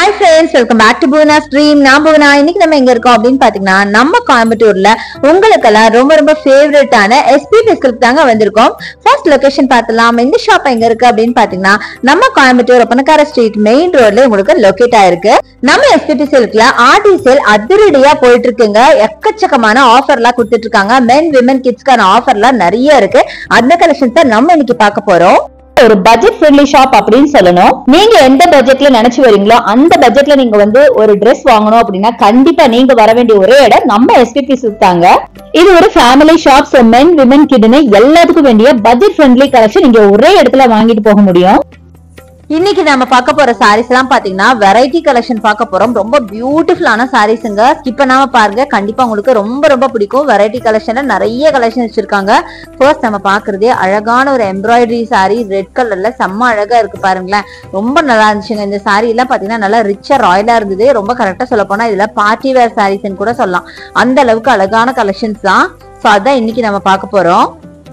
hi friends welcome back to Bhuvana stream நான் புவனா இன்னைக்கு நம்ம எங்க இருக்கோம் அப்படின்னு பாத்தீங்கன்னா நம்ம கோயம்புத்தூர்ல உங்களுக்கெல்லாம் ரொம்ப ரொம்ப ஃபேவரட்டான எஸ்பி பிஸ்கலுக்கு தாங்க வந்திருக்கோம் ஃபர்ஸ்ட் லொகேஷன் பார்த்தலாம் இந்த ஷாப் எங்க இருக்கு அப்படின்னு பாத்தீங்கன்னா நம்ம கோயம்புத்தூர் ஒப்பனக்கார ஸ்ட்ரீட் மெயின் ரோட்ல உங்களுக்கு லொகேட் ஆயிருக்கு நம்ம எஸ்பிபி சில்க்ல ஆர்டி சேல் அதிரடியா போயிட்டு இருக்குங்க எக்கச்சக்கமான ஆஃபர்லாம் கொடுத்துட்டு இருக்காங்க மென் விமன் கிட்ஸ்க்கான ஆஃபர்லாம் நிறைய இருக்கு அந்த கலெக்ஷன்ஸ் தான் நம்ம இன்னைக்கு பார்க்க போறோம் ஒரு பட்ஜெட் ஃப்ரெண்ட்லி ஷாப் அப்படின்னு சொல்லணும் நீங்க எந்த பட்ஜெட்ல நினைச்சு வரீங்களோ அந்த பட்ஜெட்ல நீங்க வந்து ஒரு Dress வாங்கணும் அப்படின்னா கண்டிப்பா நீங்க வர வேண்டிய ஒரே இடம் நம்ம எஸ்பிபி தாங்க இது ஒரு family shop so men women கிட்னு எல்லாத்துக்கும் வேண்டிய பட்ஜெட் ஃப்ரெண்ட்லி கலெக்ஷன் நீங்க ஒரே இடத்துல வாங்கிட்டு போக முடியும் இன்னைக்கு நம்ம பார்க்க போற சாரீஸ் எல்லாம் பாத்தீங்கன்னா வெரைட்டி கலெக்ஷன் பார்க்க போறோம் ரொம்ப பியூட்டிஃபுல்லான சாரீஸுங்க ஸ்கிப் பண்ணாம பாருங்க கண்டிப்பா உங்களுக்கு ரொம்ப ரொம்ப பிடிக்கும் வெரைட்டி கலெக்ஷன்ல நிறைய கலெக்ஷன் வச்சிருக்காங்க ஃபர்ஸ்ட் நம்ம பாக்குறதே அழகான ஒரு எம்ப்ராய்டரி saree ரெட் கலர்ல செம்ம அழகா இருக்கு பாருங்களேன் ரொம்ப நல்லா இருந்துச்சுங்க இந்த saree எல்லாம் பாத்தீங்கன்னா நல்லா ரிச்சா ராயலா இருந்தது ரொம்ப கரெக்டா சொல்ல போனா இதுல பார்ட்டி வேர் சாரீஸ்ன்னு கூட சொல்லலாம் அந்த அளவுக்கு அழகான கலெக்ஷன்ஸ் தான் ஸோ அதான் இன்னைக்கு நம்ம பார்க்க போறோம்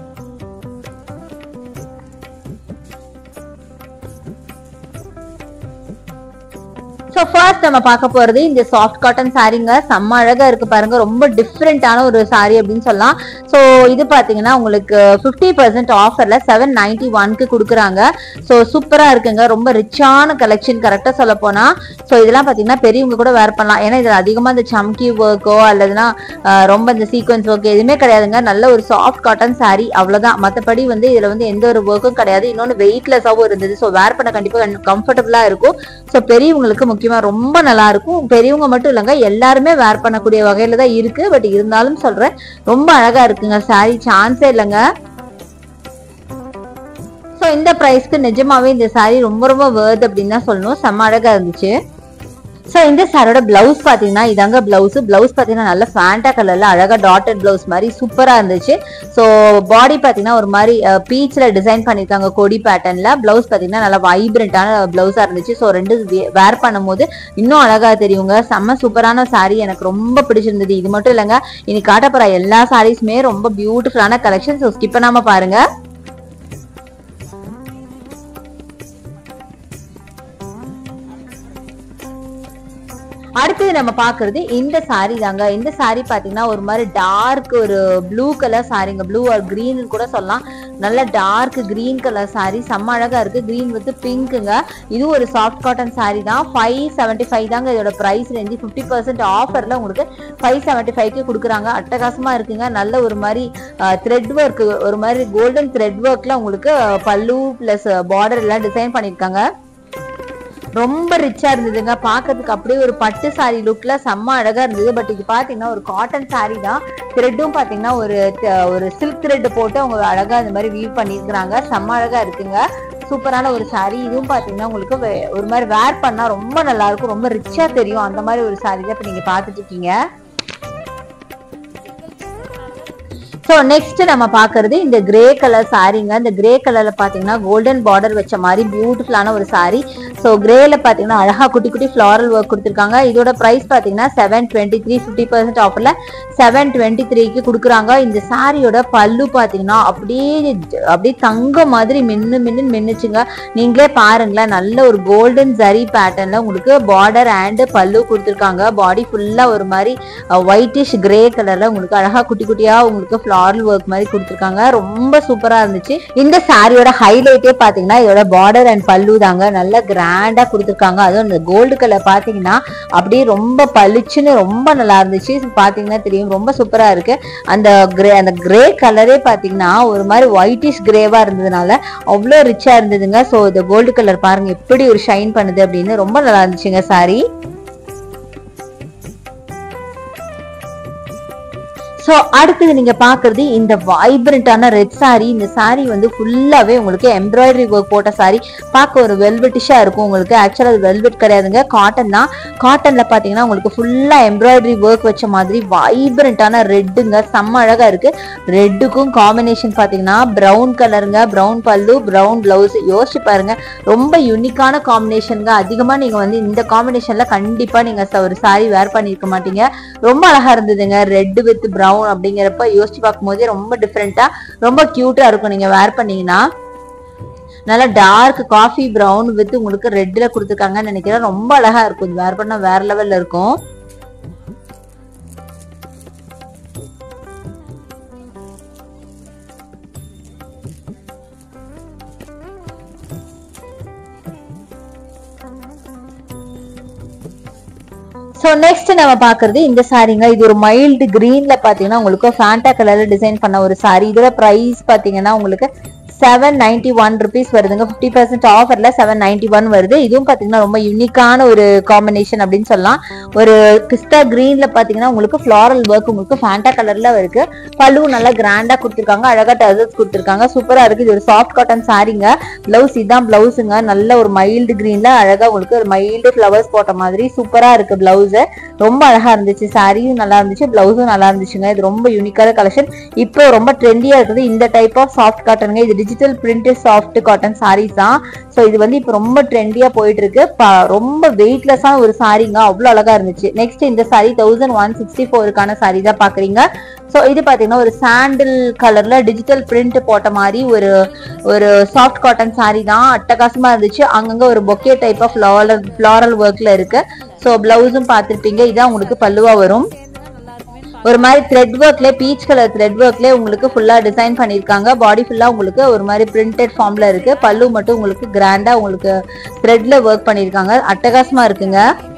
ஸோ ஃபர்ஸ்ட் நம்ம பார்க்க போறது இந்த சாஃப்ட் காட்டன் சாரீங்க செம்ம அழகா இருக்கு பாருங்க ரொம்ப டிஃப்ரெண்டான ஒரு சாரி அப்படின்னு சொல்லலாம் ஸோ இது பாத்தீங்கன்னா உங்களுக்கு ஃபிஃப்டி பர்சன்ட் ஆஃபர்ல செவன் நைன்டி ஒன்க்கு கொடுக்குறாங்க ஸோ சூப்பரா இருக்குங்க ரொம்ப ரிச்சான கலெக்ஷன் கரெக்டா சொல்ல போனா ஸோ இதெல்லாம் பாத்தீங்கன்னா பெரியவங்க கூட வேர் பண்ணலாம் ஏன்னா இதுல அதிகமா இந்த சம்கி ஒர்க்கோ அல்லதுன்னா அஹ், ரொம்ப இந்த சீக்வன்ஸ் ஒர்க் எதுவுமே கிடையாதுங்க நல்ல ஒரு சாஃப்ட் காட்டன் saree அவ்வளவுதான் மத்தபடி வந்து இதுல வந்து எந்த ஒரு ஒர்க்கும் கிடையாது இன்னொன்னு வெயிட்லெஸ்ஸாவும் இருந்தது ஸோ வேர் பண்ண கண்டிப்பா கம்ஃபர்டபுளா இருக்கும் ஸோ பெரியவங்களுக்கு முக்கியமா ரொம்ப நல்லா இருக்கும் பெரியவங்க மட்டும் இல்லைங்க எல்லாருமே வேர் பண்ணக்கூடிய வகையில தான் இருக்கு பட் இருந்தாலும் சொல்றேன் ரொம்ப அழகா இருக்குங்க saree சான்ஸே இல்லைங்க ஸோ இந்த ப்ரைஸ்க்கு நிஜமாவே இந்த saree ரொம்ப ரொம்ப வேர்த் அப்படின்னு தான் சொல்லணும் செம்ம அழகா இருந்துச்சு ஸோ இந்த சாரோட பிளவுஸ் பார்த்தீங்கன்னா இதாங்க பிளவுஸ் பிளவுஸ் பார்த்தீங்கன்னா நல்ல ஃபேண்டா கலர்ல அழகா டாட்டட் பிளவுஸ் மாதிரி சூப்பரா இருந்துச்சு ஸோ பாடி பார்த்தீங்கன்னா ஒரு மாதிரி பீச்ல டிசைன் பண்ணியிருக்காங்க கொடி பேட்டர்ன்ல பிளவுஸ் பார்த்தீங்கன்னா நல்லா வைப்ரண்டான பிளவுஸா இருந்துச்சு ஸோ ரெண்டு வேர் பண்ணும்போது இன்னும் அழகா தெரியுங்க செம்ம சூப்பரான saree எனக்கு ரொம்ப பிடிச்சிருந்தது இது மட்டும் இல்லைங்க இன்னைக்கு காட்டப்போற எல்லா சாரீஸுமே ரொம்ப பியூட்டிஃபுல்லான கலெக்ஷன் ஸோ ஸ்கிப் பண்ணாம பாருங்க அடுத்தது நம்ம பாக்குறது இந்த saree தாங்க இந்த saree பாத்தீங்கன்னா ஒரு மாதிரி டார்க் ஒரு ப்ளூ கலர் சாரிங்க ப்ளூ ஆர் green கூட சொல்லலாம் நல்ல டார்க் green கலர் saree செம்ம அழகா இருக்கு green வித் பிங்க்குங்க இது ஒரு சாஃப்ட் காட்டன் saree தான் ஃபைவ் செவன்டி ஃபைவ் தாங்க இதோட பிரைஸ் ரேஞ்சு ஃபிஃப்டி பர்சன்ட் ஆஃபர்ல உங்களுக்கு ஃபைவ் செவன்டி ஃபைவ்க்கு கொடுக்குறாங்க அட்டகாசமா இருக்குங்க நல்ல ஒரு மாதிரி த்ரெட் ஒர்க் ஒரு மாதிரி கோல்டன் த்ரெட் ஒர்க்ல உங்களுக்கு அஹ், பல்லு பிளஸ் பார்டர் எல்லாம் டிசைன் பண்ணியிருக்காங்க ரொம்ப ரிச்சா இருந்ததுங்க பார்க்கிறதுக்கு அப்படியே ஒரு பட்டு சாரி லுக்ல செம்ம அழகா இருந்தது பட் இது பாத்தீங்கன்னா ஒரு காட்டன் சாரி தான் த்ரெட்டும் பாத்தீங்கன்னா ஒரு த- ஒரு சில்க் த்ரெட் போட்டு அவங்க அழகா இந்த மாதிரி வீவ் பண்ணியிருக்கிறாங்க செம்ம அழகா இருக்குங்க சூப்பரான ஒரு சாரி இதுவும் பாத்தீங்கன்னா உங்களுக்கு வே- ஒரு மாதிரி வேர் பண்ணா ரொம்ப நல்லா இருக்கும் ரொம்ப ரிச்சா தெரியும் அந்த மாதிரி ஒரு சாரி தான் இப்ப நீங்க பாத்துட்டு இருக்கீங்க ஸோ நெக்ஸ்ட் நம்ம பார்க்கறது இந்த கிரே கலர் சாரீங்க இந்த கிரே கலர்ல பாத்தீங்கன்னா கோல்டன் பார்டர் வச்ச மாதிரி பியூட்டிஃபுல்லான ஒரு saree ஸோ கிரேல பாத்தீங்கன்னா அழகா குட்டி குட்டி ஃப்ளாரல் ஒர்க் கொடுத்துருக்காங்க இதோட பிரைஸ் பாத்தீங்கன்னா seven twenty three fifty percent ஆஃபர்ல செவன் டுவெண்ட்டி த்ரீக்கு கொடுக்குறாங்க இந்த சாரியோட பல்லு பாத்தீங்கன்னா அப்படியே அப்படியே தங்கம் மாதிரி மின்னு மின்னு மின்னுச்சுங்க நீங்களே பாருங்களேன் நல்ல ஒரு கோல்டன் ஜரி பேட்டர்ன்ல உங்களுக்கு பார்டர் அண்ட் பல்லு கொடுத்துருக்காங்க பாடி ஃபுல்லா ஒரு மாதிரி ஒயிட்டிஷ் கிரே கலர்ல உங்களுக்கு அழகா குட்டி குட்டியா உங்களுக்கு ஃபிளாரல் ஒர்க் மாதிரி கொடுத்துருக்காங்க ரொம்ப சூப்பரா இருந்துச்சு இந்த சாரியோட ஹைலைட்டே பாத்தீங்கன்னா இதோட பார்டர் அண்ட் பல்லு தாங்க நல்ல கிராண்டா கொடுத்துருக்காங்க அதுவும் இந்த கோல்டு கலர் பாத்தீங்கன்னா அப்படியே ரொம்ப பளிச்சுன்னு ரொம்ப நல்லா இருந்துச்சு இது பாத்தீங்கன்னா தெரியும் ரொம்ப சூப்பரா இருக்கு அந்த கிரே அந்த கிரே கலரே பாத்தீங்கன்னா ஒரு மாதிரி ஒயிட்டிஷ் கிரேவா இருந்ததுனால அவ்வளோ ரிச்சா இருந்ததுங்க ஸோ இந்த கோல்டு கலர் பாருங்க எப்படி ஒரு ஷைன் பண்ணுது அப்படின்னு ரொம்ப நல்லா இருந்துச்சுங்க சாரி ஸோ அடுத்தது நீங்க பாக்குறது இந்த வைப்ரண்டான ரெட் saree இந்த saree வந்து ஃபுல்லாவே உங்களுக்கு எம்ப்ராய்டரி ஒர்க் போட்ட saree பார்க்க ஒரு வெல்வெட்டிஷா இருக்கும் உங்களுக்கு ஆக்சுவலா அது வெல்வெட் கிடையாதுங்க காட்டன் தான் காட்டன்ல பாத்தீங்கன்னா உங்களுக்கு ஃபுல்லா எம்ப்ராய்டரி ஒர்க் வச்ச மாதிரி வைப்ரண்டான ரெட்டுங்க செம்ம அழகா இருக்கு ரெட்டுக்கும் காம்பினேஷன் பாத்தீங்கன்னா பிரவுன் கலருங்க பிரவுன் பல்லு பிரவுன் பிளவுஸ் யோசிச்சு பாருங்க ரொம்ப யூனிக்கான காம்பினேஷனுங்க அதிகமா நீங்க வந்து இந்த காம்பினேஷன்ல கண்டிப்பா நீங்க ச- ஒரு saree வேர் பண்ணியிருக்க மாட்டீங்க ரொம்ப அழகா இருந்ததுங்க ரெட் வித் பிரவுன் அப்படிங்கிறப்ப யோசிச்சு பார்க்கும்போதே ரொம்ப டிஃப்ரெண்டா ரொம்ப கியூட்டா இருக்கும் நீங்க வேர் பண்ணீங்கன்னா நல்லா டார்க் காஃபி பிரவுன் வித் உங்களுக்கு ரெட்ல கொடுத்துருக்காங்கன்னு நினைக்கிறேன் ரொம்ப அழகா இருக்கும் இது வேர் பண்ணா வேற லெவல்ல இருக்கும் ஸோ நெக்ஸ்ட் நம்ம பாக்குறது இந்த சாரீங்க இது ஒரு மைல்டு கிரீன்ல பாத்தீங்கன்னா உங்களுக்கு ஃபேண்டா கலர்ல டிசைன் பண்ண ஒரு சாரி இதோட பிரைஸ் பாத்தீங்கன்னா உங்களுக்கு செவன் நைன்டி ஒன் ருபீஸ் வருதுங்க ஃபிஃப்டி பர்சன்ட் ஆஃபர்ல செவன் நைன்டி ஒன் வருது இதுவும் பாத்தீங்கன்னா ரொம்ப யூனிக்கான ஒரு காம்பினேஷன் அப்படின்னு சொல்லலாம் ஒரு பிஸ்தா கிரீன்ல பாத்தீங்கன்னா உங்களுக்கு ஃபிளாரல் ஒர்க் உங்களுக்கு ஃபேண்டா கலர்ல இருக்கு பல்லு நல்லா கிராண்டா கொடுத்துருக்காங்க அழகா டசல்ஸ் கொடுத்துருக்காங்க சூப்பரா இருக்கு இது ஒரு சாஃப்ட் காட்டன் சாரீங்க பிளவுஸ் இதான் பிளவுஸுங்க நல்ல ஒரு மைல்டு கிரீன்ல அழகா உங்களுக்கு ஒரு மைல்டு ஃபிளவர்ஸ் போட்ட மாதிரி சூப்பரா இருக்கு பிளவுஸ் ரொம்ப அழகா இருந்துச்சு சாரியும் நல்லா இருந்துச்சு பிளவுஸும் நல்லா இருந்துச்சுங்க இது ரொம்ப யூனிக்கான கலெக்ஷன் இப்போ ரொம்ப ட்ரெண்டியா இருக்குது இந்த டைப் ஆஃப் சாஃப்ட் காட்டனுங்க இது digital print soft cotton sarees தான் ஸோ இது வந்து இப்போ ரொம்ப ட்ரெண்டியா போயிட்டு இருக்கு ப- ரொம்ப வெயிட்லெஸ்ஸான ஒரு சாரீங்க அவ்வளோ அழகா இருந்துச்சு நெக்ஸ்ட் இந்த சாரி தௌசண்ட் ஒன் சிக்ஸ்டி ஃபோருக்கான சாரி தான் பாக்குறீங்க ஸோ இது பாத்தீங்கன்னா ஒரு சாண்டில் கலர்ல டிஜிட்டல் பிரிண்ட் போட்ட மாதிரி ஒரு ஒரு சாஃப்ட் காட்டன் சாரி தான் அட்டகாசமா இருந்துச்சு அங்கங்க ஒரு bouquet type of floral floral ஒர்க்ல இருக்கு ஸோ பிளவுஸும் பார்த்துருப்பீங்க இதான் உங்களுக்கு பல்லுவா வரும் ஒரு மாதிரி த்ரெட் ஒர்க்ல பீச் கலர் த்ரெட் ஒர்க்ல உங்களுக்கு ஃபுல்லா டிசைன் பண்ணிருக்காங்க பாடி ஃபுல்லா உங்களுக்கு ஒரு மாதிரி பிரிண்டட் ஃபார்ம்ல இருக்கு பல்லு மட்டும் உங்களுக்கு கிராண்டா உங்களுக்கு த்ரெட்ல ஒர்க் பண்ணிருக்காங்க அட்டகாசமா இருக்குங்க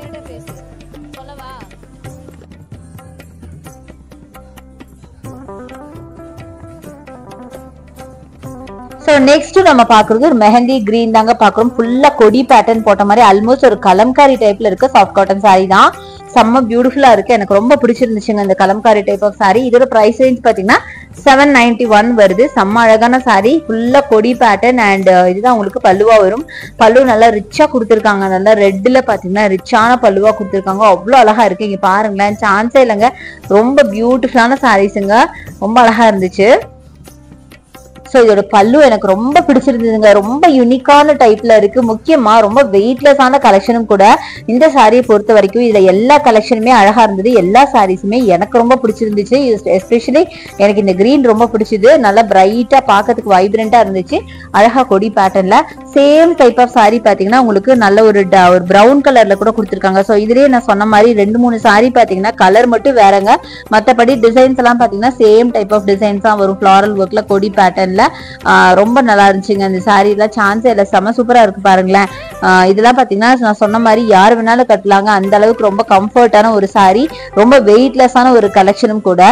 ஸோ நெக்ஸ்ட் நம்ம பாக்குறது ஒரு மெஹந்தி கிரீன் தாங்க பாக்குறோம் ஃபுல்லா கொடி பேட்டர்ன் போட்ட மாதிரி ஆல்மோஸ்ட் ஒரு கலம்காரி டைப்ல இருக்க சாஃப்ட் காட்டன் saree தான் செம்ம பியூட்டிஃபுல்லா இருக்கு எனக்கு ரொம்ப பிடிச்சிருந்துச்சுங்க இந்த கலம்காரி டைப் ஆஃப் saree இதோட பிரைஸ் ரேஞ்ச் பாத்தீங்கன்னா செவன் நைன்டி ஒன் வருது செம்ம அழகான saree ஃபுல்லா கொடி பேட்டர்ன் அண்ட் இதுதான் உங்களுக்கு பல்லுவா வரும் பல்லு நல்லா ரிச்சா கொடுத்துருக்காங்க நல்லா ரெட்ல பாத்தீங்கன்னா ரிச்சான பல்லுவா கொடுத்துருக்காங்க அவ்வளோ அழகா இருக்கு இங்க பாருங்களேன் சான்ஸே இல்லைங்க ரொம்ப பியூட்டிஃபுல்லான சாரீஸுங்க ரொம்ப அழகா இருந்துச்சு ஸோ இதோட பல்லு எனக்கு ரொம்ப பிடிச்சிருந்ததுங்க ரொம்ப யுனிக்கான டைப்ல இருக்கு முக்கியமா ரொம்ப வெயிட்லெஸ்ஸான கலெக்ஷனும் கூட இந்த சாரியை பொறுத்த வரைக்கும் இதுல எல்லா கலெக்ஷனுமே அழகா இருந்தது எல்லா சாரீஸுமே எனக்கு ரொம்ப பிடிச்சிருந்துச்சு எஸ்பெஷலி எனக்கு இந்த கிரீன் ரொம்ப பிடிச்சது நல்லா பிரைட்டா பார்க்கறதுக்கு வைப்ரண்டா இருந்துச்சு அழகா கொடி பேட்டர்ன்ல சேம் டைப் ஆஃப் saree பாத்தீங்கன்னா உங்களுக்கு நல்ல ஒரு ட- ஒரு பிரவுன் கலர்ல கூட கொடுத்துருக்காங்க ஸோ இதுலயே நான் சொன்ன மாதிரி ரெண்டு மூணு saree பாத்தீங்கன்னா கலர் மட்டும் வேறங்க மத்தபடி டிசைன்ஸ் எல்லாம் பாத்தீங்கன்னா சேம் டைப் ஆஃப் டிசைன்ஸ் தான் வரும் ஃபிளாரல் ஒர்க்ல கொடி பேட்டர்ன்ல ரொம்ப நல்லா இருந்துச்சுங்க இந்த saree எல்லாம் சான்ஸே இல்லை செம சூப்பரா இருக்கு பாருங்களேன் ஆஹ் இதெல்லாம் பாத்தீங்கன்னா நான் சொன்ன மாதிரி யார் வேணாலும் கட்டலாங்க அந்த அளவுக்கு ரொம்ப கம்ஃபர்ட்டான ஒரு saree ரொம்ப வெயிட்லெஸ்ஸான ஒரு கலெக்ஷனும் கூட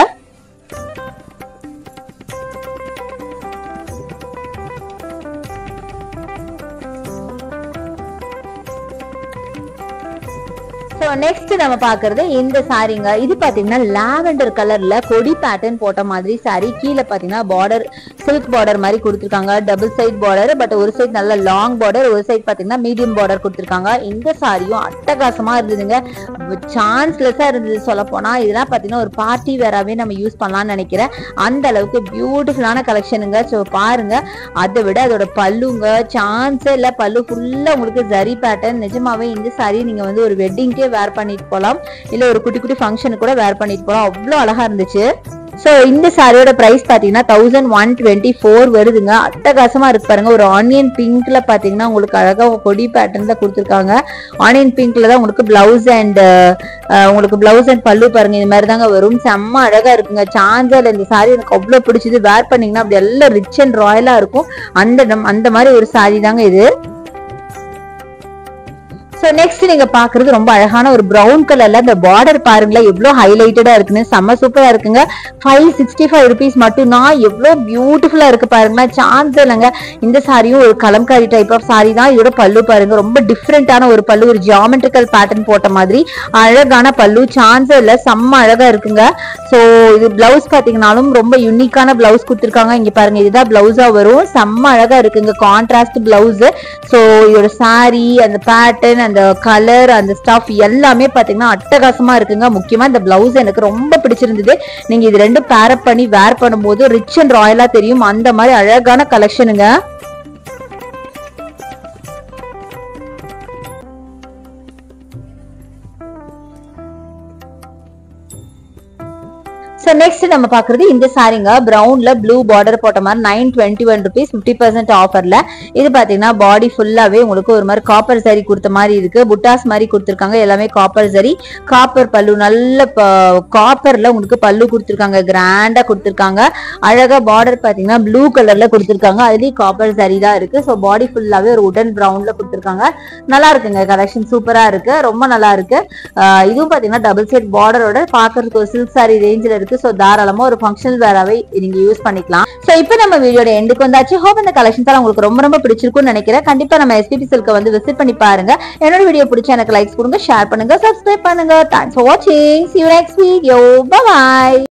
ஸோ நெக்ஸ்ட் நம்ம பாக்குறது இந்த சாரீங்க இது பாத்தீங்கன்னா லாவெண்டர் கலர்ல கொடி பேட்டர்ன் போட்ட மாதிரி சாரி கீழே பாத்தீங்கன்னா பார்டர் சில்க் பார்டர் மாதிரி கொடுத்துருக்காங்க டபுள் சைட் பார்டர் பட் ஒரு சைடு நல்ல லாங் பார்டர் ஒரு சைடு பாத்தீங்கன்னா மீடியம் பார்டர் கொடுத்துருக்காங்க இந்த சாரியும் அட்டகாசமா இருந்ததுங்க சான்ஸ்லெஸ்ஸா இருந்தது சொல்ல போனா இதெல்லாம் பாத்தீங்கன்னா ஒரு பார்ட்டி வேறாவே நம்ம யூஸ் பண்ணலாம்னு நினைக்கிறேன் அந்த அளவுக்கு பியூட்டிஃபுல்லான கலெக்ஷனுங்க ஸோ பாருங்க அதை விட அதோட பல்லுங்க சான்ஸே இல்ல பல்லு ஃபுல்லா உங்களுக்கு ஜரி பேட்டர்ன் நிஜமாவே இந்த சாரி நீங்க வந்து ஒரு வெட்டிங்க்கே வேர் பண்ணிட்டு போலாம் இல்ல ஒரு குட்டி குட்டி ஃபங்க்ஷனுக்கு கூட வேர் பண்ணிட்டு போலாம் அவ்வளோ அழகா இருந்துச்சு ஸோ இந்த சாரியோட பிரைஸ் பாத்தீங்கன்னா தௌசண்ட் ஒன் டுவெண்ட்டி ஃபோர் வருதுங்க அட்டகாசமா இருக்கு பாருங்க ஒரு ஆனியன் பிங்க்ல பாத்தீங்கன்னா உங்களுக்கு அழகா கொடி பேட்டர்ன்ல கொடுத்துருக்காங்க ஆனியன் பிங்க்ல தான் உங்களுக்கு பிளவுஸ் அண்ட் உங்களுக்கு பிளவுஸ் அண்ட் பல்லு பாருங்க இந்த மாதிரி தாங்க வரும் செம்ம அழகா இருக்குங்க சாஞ்சல் இந்த சாரி எனக்கு அவ்வளவு பிடிச்சது வேர் பண்ணீங்கன்னா அப்படி எல்லாம் ரிச் அண்ட் ராயலா இருக்கும் அந்த நம்- அந்த மாதிரி ஒரு சாரி தாங்க இது ஸோ நெக்ஸ்ட் நீங்க பாக்குறது ரொம்ப அழகான ஒரு பிரவுன் கலர்ல இந்த பார்டர் பாருங்களேன் எவ்வளவு ஹைலைட்டடா இருக்குன்னு செம்ம சூப்பரா இருக்குங்க ஃபைவ் சிக்ஸ்டி ஃபைவ் ருபீஸ் மட்டும்தான் எவ்வளவு பியூட்டிஃபுல்லா இருக்கு பாருங்களேன் சான்ஸ் இல்லைங்க இந்த சாரியும் ஒரு கலம்காரி டைப் ஆஃப் சாரி தான் இதோட பல்லு பாருங்க ரொம்ப டிஃப்ரெண்டான ஒரு பல்லு ஒரு ஜியாமெட்ரிக்கல் பேட்டர்ன் போட்ட மாதிரி அழகான பல்லு சான்ஸ் இல்ல செம்ம அழகா இருக்குங்க ஸோ இது பிளவுஸ் பாத்தீங்கன்னாலும் ரொம்ப யூனிக்கான பிளவுஸ் கொடுத்துருக்காங்க இங்க பாருங்க இதுதான் பிளவுஸா வரும் செம்ம அழகா இருக்குங்க கான்ட்ராஸ்ட் பிளவுஸ் ஸோ இதோட saree அந்த பேட்டர்ன் அந்த கலர் அந்த ஸ்டஃப் எல்லாமே பாத்தீங்கன்னா அட்டகாசமா இருக்குங்க முக்கியமா இந்த பிளவுஸ் எனக்கு ரொம்ப பிடிச்சிருந்தது நீங்க இது ரெண்டும் பேரப் பண்ணி வேர் பண்ணும்போது ரிச் அண்ட் ராயலா தெரியும் அந்த மாதிரி அழகான கலெக்ஷனுங்க ஸோ நெக்ஸ்ட் நம்ம பாக்குறது இந்த சாரிங்க பிரவுன்ல ப்ளூ பார்டர் போட்ட மாதிரி nine twenty one rupees fifty percent ஆஃபர்ல இது பாத்தீங்கன்னா பாடி ஃபுல்லாவே உங்களுக்கு ஒரு மாதிரி காப்பர் சரி கொடுத்த மாதிரி இருக்கு புட்டாஸ் மாதிரி கொடுத்துருக்காங்க எல்லாமே காப்பர் சரி காப்பர் பல்லு நல்ல காப்பர்ல உங்களுக்கு பல்லு கொடுத்துருக்காங்க கிராண்டா கொடுத்துருக்காங்க அழகா பார்டர் பாத்தீங்கன்னா ப்ளூ கலர்ல கொடுத்துருக்காங்க அதுலயும் காப்பர் சரி தான் இருக்கு ஸோ பாடி ஃபுல்லாவே ஒரு உடன் ப்ரௌன்ல கொடுத்துருக்காங்க நல்லா இருக்குங்க கலெக்ஷன் சூப்பரா இருக்கு ரொம்ப நல்லா இருக்கு ஆஹ் இதுவும் பாத்தீங்கன்னா டபுள் செட் பார்டரோட பாக்குறதுக்கு ஒரு சில்க் சாரி ரேஞ்சில் இருக்கு ஸோ தாராளமா ஒரு ஃபங்க்ஷனல் வேறாவே நீங்க யூஸ் பண்ணிக்கலாம் ஸோ இப்போ நம்ம வீடியோட எண்டுக்கு வந்தாச்சு ஹோப் இந்த கலெக்ஷன்ஸ் எல்லாம் உங்களுக்கு ரொம்ப ரொம்ப பிடிச்சிருக்கும்னு நினைக்கிறேன் கண்டிப்பா நம்ம எஸ்பிபி சில்க வந்து விசிட் பண்ணி பாருங்க என்னோட வீடியோ பிடிச்சா எனக்கு லைக்ஸ் கொடுங்க ஷேர் பண்ணுங்க சப்ஸ்கிரைப் பண்ணுங்க தேங்க்ஸ் ஃபார் வாட்சிங் see you next video by